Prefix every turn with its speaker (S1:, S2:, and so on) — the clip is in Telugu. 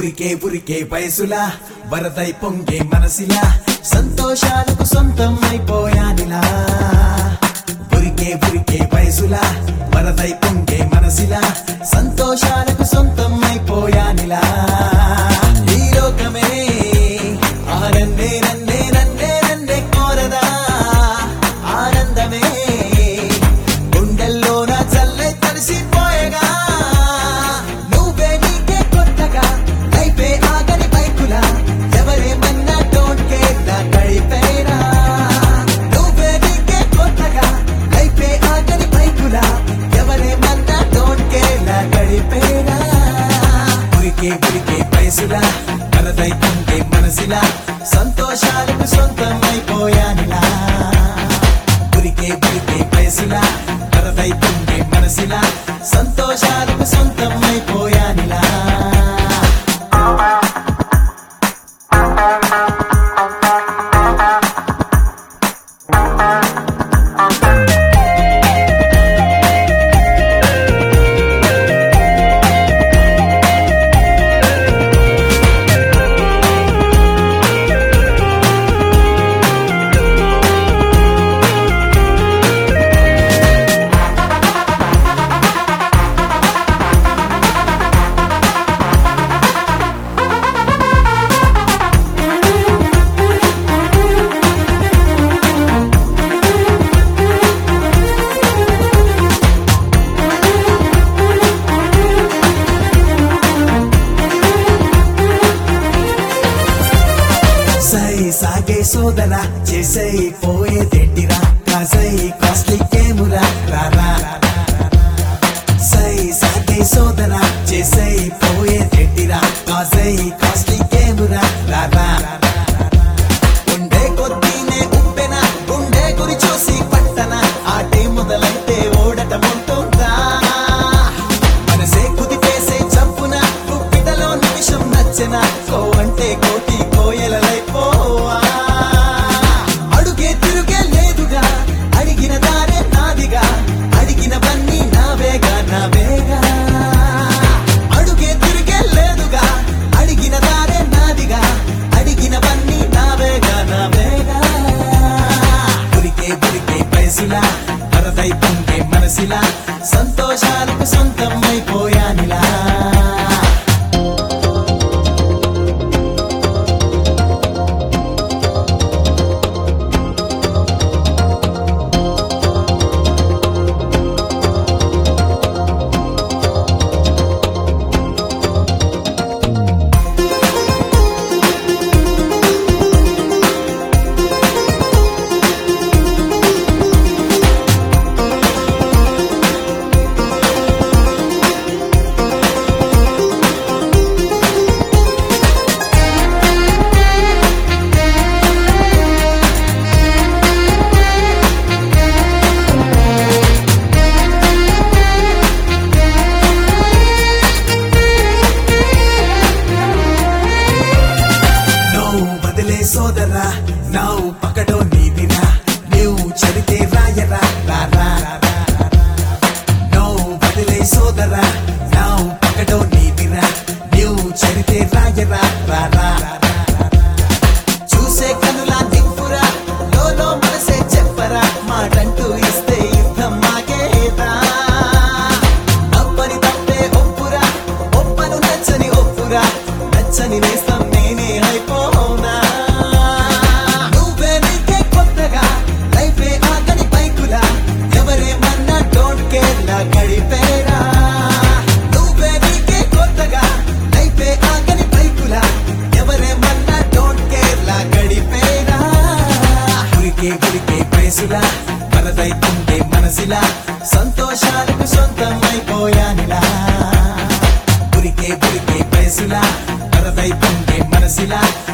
S1: ఉరికే ఉరికే వయసులా వరదై పొంగే మనసిలా సంతోషాలకు సొంతం అయిపోయానిలా ఉరికే ఉరికే వయసులా వరదై పొంగే మనసిలా సంతోషాలకు సొంతం అయిపోయానిలా ఈ లోకమే ఆనందే నన్నే నన్నే నన్నే కోరదా ఆనందమే గుండెల్లో నా చల్లై తడిసిపోయగా నువ్వే నీకే కొత్తగా లైఫే ఆగని బైకులా ఎవరేమన్నా డోంట్ కేర్ నా గడిపేరా నువ్వే నీకే కొత్తగా లైఫే ఆగని బైకులా ఎవరేమన్నా డోంట్ కేర్ నా గడిపేరా ఉరికే ఉరికే వయసులా వరదై పొంగే మనసిలా సంతోషాలకు సొంతం అయిపోయానిలా ఉరికే ఉరికే వయసులా వరదై పొంగే మనసిలా సంతోషాలకు సొంతం అయిపోయానిలా సై సాగే సోదరా చేసై పోయేదేంటిరా కాసై కాస్ట్లీ కేమురా రారా సై సాగే సోదరా చేసై పోయేదేంటిరా కాసై కాస్ట్లీ కేమురా రారా ఉండే కొద్దీనే ఉప్పెన గుండె గురి చూసి పట్టన ఆటే మొదలైతే ఓడటం ఉంటుందా మనసే కుదిపేసే చప్పున గుప్పిటలో నిమిషం నచ్చిన కో అంటే కోటి కోయలైపోవా అడుగే తిరుగే లేదుగా అడిగిన దారే నాదిగా అడిగినవన్నీ నావేగా నావేగా అడుగే తిరిగే లేదుగా అడిగిన దారే నాదిగా అడిగినవన్నీ నావేగా నావేగా ఉరికే ఉరికే వయసులా వరదై పొంగే మనసిలా సంతోషాలకు సొంతం అయిపోయానిలా నువ్వు బదిలే సోదరా ನಾವು పకడో నీదిరా నీవు చెడితే రాయరా రారా నువ్వు బదిలే సోదరా ನಾವು పకడో నీదిరా నీవు చెడితే రాయరా రారా చూసే కనులా దిక్కురా లోలో మనసే చెప్పరా మాటంటూ ఇస్తే యుద్ధం మాకేదా అప్పని తప్పే ఒప్పురా ఒప్పను నచ్చని ఒప్పురా నచ్చని నేస్తం నేనే అయిపోనా నువ్వే నీకే కొత్తగా లైఫే ఆగని బైకులా ఎవరేమన్నా డోంట్ కేర్ నా గడిపేరా నువ్వే నీకే కొత్తగా లైఫే ఆగని బైకులా ఎవరేమన్నా డోంట్ కేర్ లా గడిపేరా ఉరికే ఉరికే వయసులా వరదై పొంగే మనసిలా సంతోషాలకు సొంతం అయిపోయానిలా ఉరికే ఉరికే వయసులా వరదై పొంగే మనసిలా